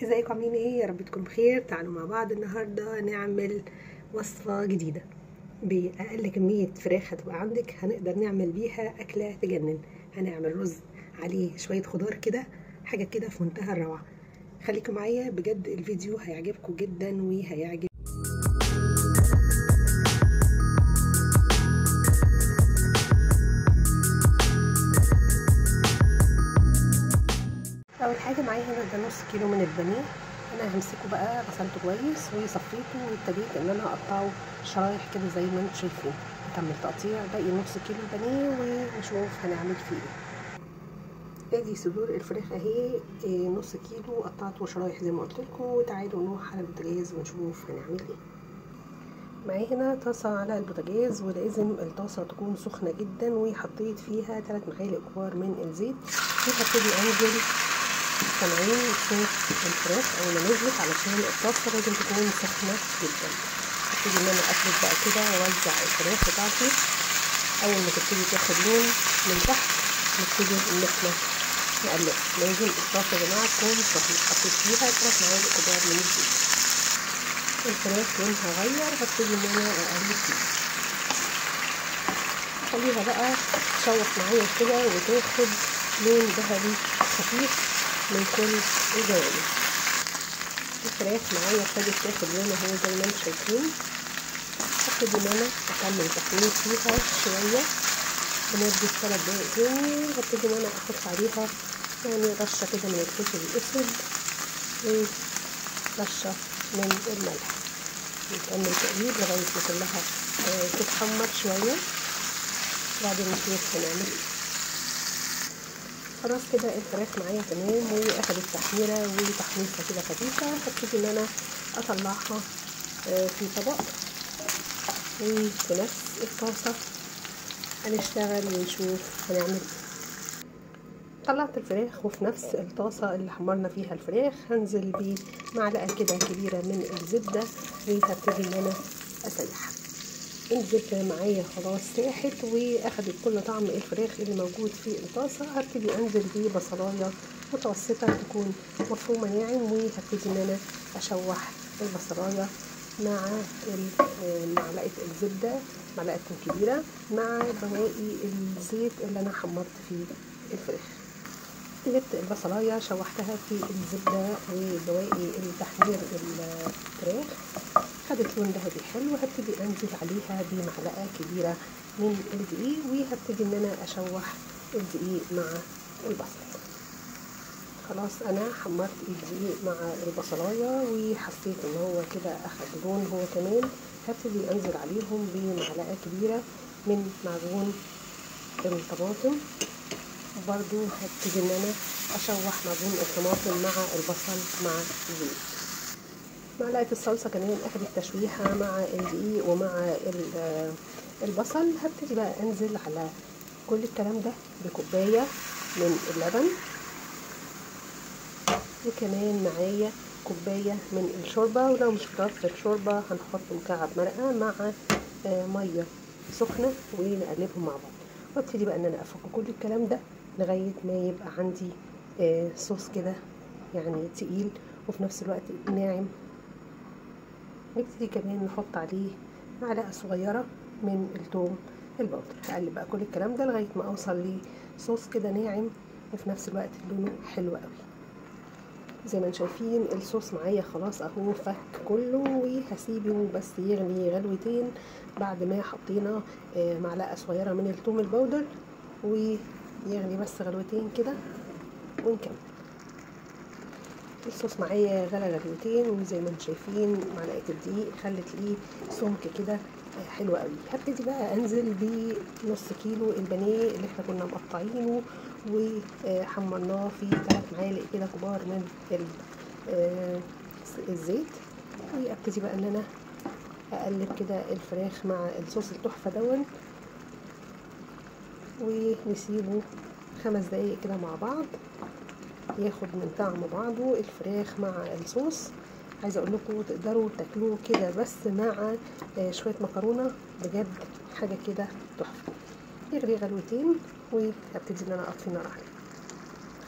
ازيكم عاملين ايه يا رب تكونوا بخير تعالوا مع بعض النهارده نعمل وصفه جديده باقل كميه فراخ هتبقى عندك هنقدر نعمل بيها اكله تجنن هنعمل رز عليه شويه خضار كده حاجه كده في منتهى الروعه خليكم معايا بجد الفيديو هيعجبكم جدا وهيعجب اول حاجه معايا هنا ده نص كيلو من البانيه انا همسكه بقى غسلته كويس وصفيته وابتديت ان انا اقطعه شرايح كده زي ما انتم شايفين هكمل تقطيع باقي نص كيلو البانيه ونشوف هنعمل فيه ايه ادي صدور الفراخ اهي إيه نص كيلو قطعته شرايح زي ما قلت لكم وتعالوا نروح على البوتاجاز ونشوف هنعمل ايه معايا هنا طاسة على البوتاجاز ولازم الطاسة تكون سخنة جدا وحطيت فيها 3 معالق كبار من الزيت وهبتدي انزل سامعين صوت الفراخ اول ما نزلت علشان الطاسة لازم تكون سخنة جدا هبتدي ان انا افرد بقى كده واوزع الفراخ بتاعتي اول ما تبتدي تاخد لون من تحت نبتدي ان احنا نقلب لازم الطاسة يا جماعة تكون سخنة حطيت فيها 3 معالق كبار من الزيت الفراخ لونها غير هبتدي ان انا اقلب فيها خليها بقى تشوح معايا كده وتاخد لون ذهبي خفيف من كل الجوانب الفراخ معايا ابتدت تاخد لون اهو زي ما انتم شايفين هبتدي ان انا اكمل تحمير فيها شويه لمده ثلاث دقايق تاني هبتدي ان انا احط عليها يعني رشه كده من الفلفل الاسود ورشه من الملح نكمل تقليب لغايه ما كلها تتحمر شويه وبعدين نشوف هنعمل ايه خلاص كده الفراخ معايا تمام واخدت تحميره وتحميصه كده خفيفه هبتدي ان انا اطلعها في طبق وفي نفس الطاسه هنشتغل ونشوف هنعمل ايه طلعت الفراخ وفي نفس الطاسة اللي حمرنا فيها الفراخ هنزل بمعلقة كده كبيرة من الزبدة وهبتدي ان انا اسيحها الزبدة معايا خلاص ساحت واخدت كل طعم الفراخ اللي موجود في الطاسة هبتدي انزل ببصلاية متوسطة تكون مفرومة ناعم وهبتدي ان انا اشوح البصلاية مع معلقة الزبدة معلقة كبيرة مع بواقي الزيت اللي انا حمرت فيه الفراخ جبت البصلاية شوحتها في الزبدة وبواقي التحمير الفراخ خدت لون ذهبي حلو هبتدي انزل عليها بمعلقة كبيرة من الدقيق وهبتدي ان انا اشوح الدقيق مع البصل خلاص انا حمرت الدقيق مع البصلاية وحسيت ان هو كده اخد لون هو كمان هبتدي انزل عليهم بمعلقة كبيرة من معجون الطماطم وبرضو هبتدي ان انا اشوح معجون الطماطم مع البصل مع الزيت معلقه الصلصه كمان اخدت تشويحه مع الدقيق ومع البصل هبتدي بقى انزل على كل الكلام ده بكوبايه من اللبن وكمان معايا كوبايه من الشوربه ولو مش كترت الشوربه هنحط مكعب مرقه مع ميه سخنه ونقلبهم مع بعض وابتدي بقى ان انا افك كل الكلام ده لغايه ما يبقى عندي آه صوص كده يعني تقيل وفي نفس الوقت ناعم نبتدي كمان نحط عليه معلقه صغيره من الثوم البودر هقلب بقى كل الكلام ده لغايه ما اوصل لصوص كده ناعم وفي نفس الوقت لونه حلو قوي زي ما انتم شايفين الصوص معايا خلاص اهو فك كله وهسيبه بس يغلي غلوتين بعد ما حطينا معلقه صغيره من الثوم البودر ويغلي بس غلوتين كده ونكمل الصوص معايا غلى غلوتين وزي ما انتم شايفين معلقه الدقيق خلت ليه سمك كده حلو قوي هبتدي بقى انزل بنص كيلو البانيه اللي احنا كنا مقطعينه وحمرناه في ثلاث معالق كده كبار من الزيت وابتدي بقى ان انا اقلب كده الفراخ مع الصوص التحفه دون ونسيبه خمس دقايق كده مع بعض ياخد من طعم بعضه الفراخ مع الصوص عايزه اقول لكم تقدروا تاكلوه كده بس مع شويه مكرونه بجد حاجه كده تحفه يغلي غلوتين وهبتدي ان انا اطفي النار عليه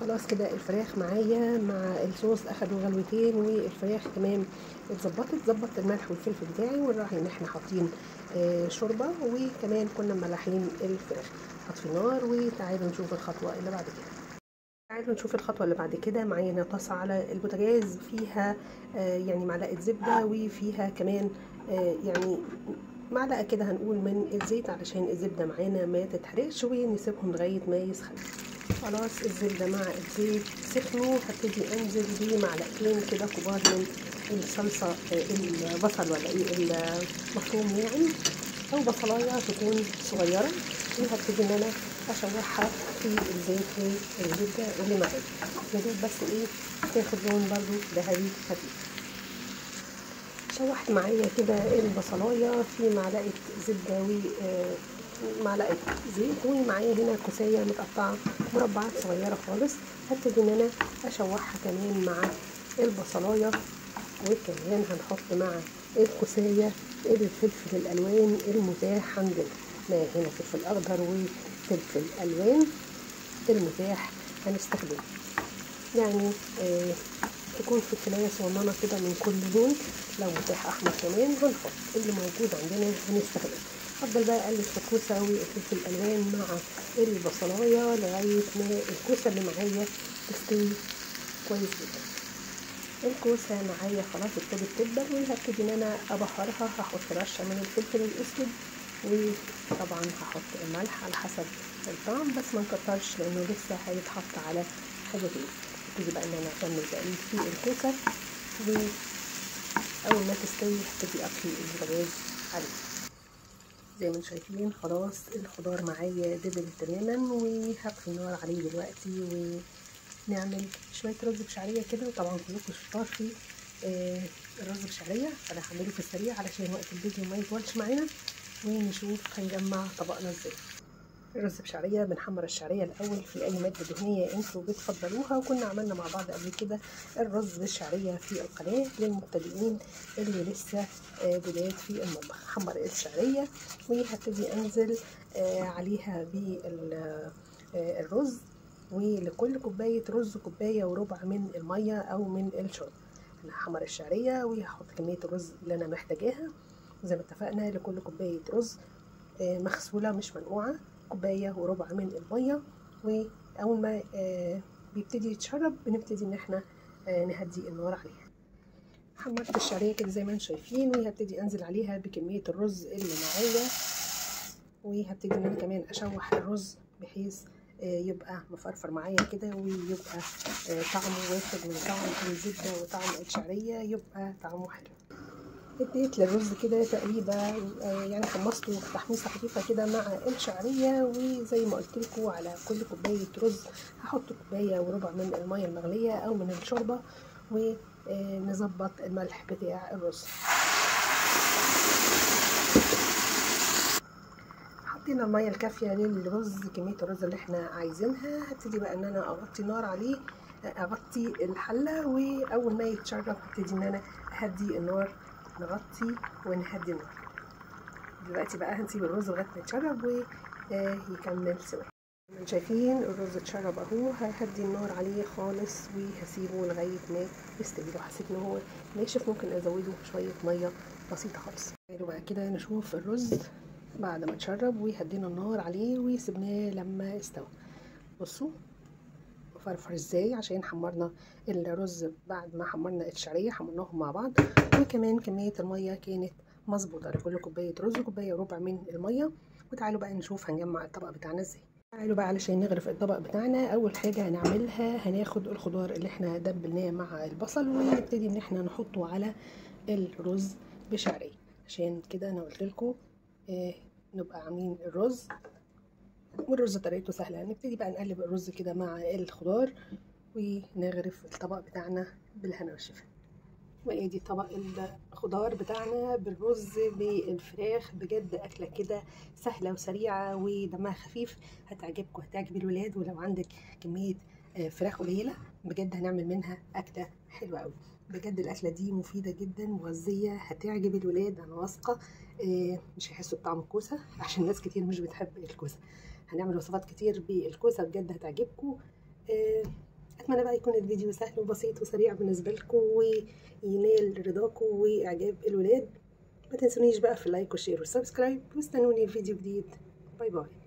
خلاص كده الفراخ معايا مع الصوص اخدوا غلوتين والفراخ كمان اتظبطت ظبط الملح والفلفل بتاعي ونراعي ان احنا حاطين آه شوربه وكمان كنا ملحين الفراخ هطفي نار وتعالوا نشوف الخطوه اللي بعد كده تعالوا نشوف الخطوه اللي بعد كده معانا طاسه على البوتاجاز فيها آه يعني معلقه زبده وفيها كمان آه يعني معلقه كده هنقول من الزيت علشان الزبده معانا ما تتحرقش ونسيبهم لغايه ما يسخن خلاص الزبده مع الزيت سخنوا هبتدي انزل بمعلقتين كده كبار من الصلصه البصل ولا ايه المفروم يعني او بصلايه تكون صغيره وهبتدي ان انا اشوحها في الزيت والزبده اللي معايا يا دوب بس ايه تاخد لون برضو ذهبي خفيف شوحت معايا كده البصلايه في معلقه زبده ومعلقه زيت ومعايا هنا كوسايه متقطعه مربعات صغيره خالص هبتدي ان انا اشوحها كمان مع البصلايه وكمان هنحط مع الكوسايه الفلفل الالوان المتاح عندنا ما هنا فلفل اخضر وفلفل الوان المتاح هنستخدمه يعني آه تكون فلفلايه صغننه كده من كل لون لو متاح احمر كمان هنحط اللي موجود عندنا هنستخدمه افضل بقى اقلب في الكوسه والفلفل الالوان مع البصلايه لغايه ما الكوسه اللي معايا تستوي كويس جدا الكوسه معايا خلاص ابتدت تدبل وهبتدي ان انا ابهرها هحط رشه من الفلفل الاسود وطبعا هحط الملح على حسب الطعم بس ما نكترش لانه لسه هيتحط على حاجه تاني ابتدي بقى ان انا اكمل تقليب في الكوسه واول ما تستوي هبتدي اطفي البوتاجاز عليه زي ما انتم شايفين خلاص الخضار معايا دبل تماما وهطفي النار عليه دلوقتي ونعمل شويه رز بشعريه كده وطبعا كلكم شطار في آه الرز بشعريه فانا هعمله في السريع علشان وقت الفيديو ما يطولش معانا ونشوف هنجمع طبقنا ازاي الرز بشعريه بنحمر الشعريه الاول في اي ماده دهنيه انتوا بتفضلوها وكنا عملنا مع بعض قبل كده الرز بالشعريه في القناه للمبتدئين اللي لسه جداد في المطبخ حمر الشعريه وهبتدي انزل عليها بالرز ولكل كوبايه رز كوبايه وربع من الميه او من الشرب انا هحمر الشعريه وهحط كميه الرز اللي انا محتاجاها زي ما اتفقنا لكل كوبايه رز مغسوله مش منقوعه كوبايه وربع من الميه واول ما بيبتدي يتشرب بنبتدي ان احنا نهدي النار عليها حمرت الشعريه كده زي ما انتم شايفين وهبتدي انزل عليها بكميه الرز اللي معايا وهبتدي ان انا كمان اشوح الرز بحيث يبقى مفرفر معايا كده ويبقى طعمه واخد من طعم الزبده وطعم الشعريه يبقى طعمه حلو اديت للرز كده تقريبا يعني حمصته تحميصه خفيفه كده مع الشعريه وزي ما قلت لكم على كل كوبايه رز هحط كوبايه وربع من الميه المغليه او من الشوربه ونظبط الملح بتاع الرز حطينا الميه الكافيه للرز كميه الرز اللي احنا عايزينها هبتدي بقى ان انا اغطي نار عليه اغطي الحله واول ما يتشرب هبتدي ان انا اهدي النار نغطي ونهدي النار دلوقتي بقى هنسيب الرز لغايه ما يتشرب ويكمل سوا شايفين الرز اتشرب اهو ههدي النار عليه خالص وهسيبه لغايه ما يستوي لو حسيت ان هو ناشف ممكن ازوده شويه ميه بسيطه خالص تعالوا بقى كده نشوف الرز بعد ما اتشرب وهدينا النار عليه وسبناه لما استوى بصوا فرفر ازاي عشان حمرنا الرز بعد ما حمرنا الشعريه حمرناهم مع بعض وكمان كميه الميه كانت مظبوطه لكل كوبايه رز كوبايه وربع من الميه وتعالوا بقى نشوف هنجمع الطبق بتاعنا ازاي تعالوا بقى علشان نغرف الطبق بتاعنا اول حاجه هنعملها هناخد الخضار اللي احنا دبلناه مع البصل ونبتدي ان احنا نحطه على الرز بشعريه عشان كده انا قلت لكم آه نبقى عاملين الرز والرز طريقته سهله نبتدي بقى نقلب الرز كده مع الخضار ونغرف الطبق بتاعنا بالهنا والشفا وادي طبق الخضار بتاعنا بالرز بالفراخ بجد اكله كده سهله وسريعه ودمها خفيف هتعجبكم هتعجب الولاد ولو عندك كميه فراخ قليله بجد هنعمل منها اكله حلوه قوي بجد الاكله دي مفيده جدا مغذيه هتعجب الولاد انا واثقه مش هيحسوا بطعم الكوسه عشان ناس كتير مش بتحب الكوسه هنعمل وصفات كتير بالكوسه بجد هتعجبكم اتمنى بقى يكون الفيديو سهل وبسيط وسريع بالنسبه لكم وينال رضاكم واعجاب الولاد ما تنسونيش بقى في اللايك والشير والسبسكرايب واستنوني في فيديو جديد باي باي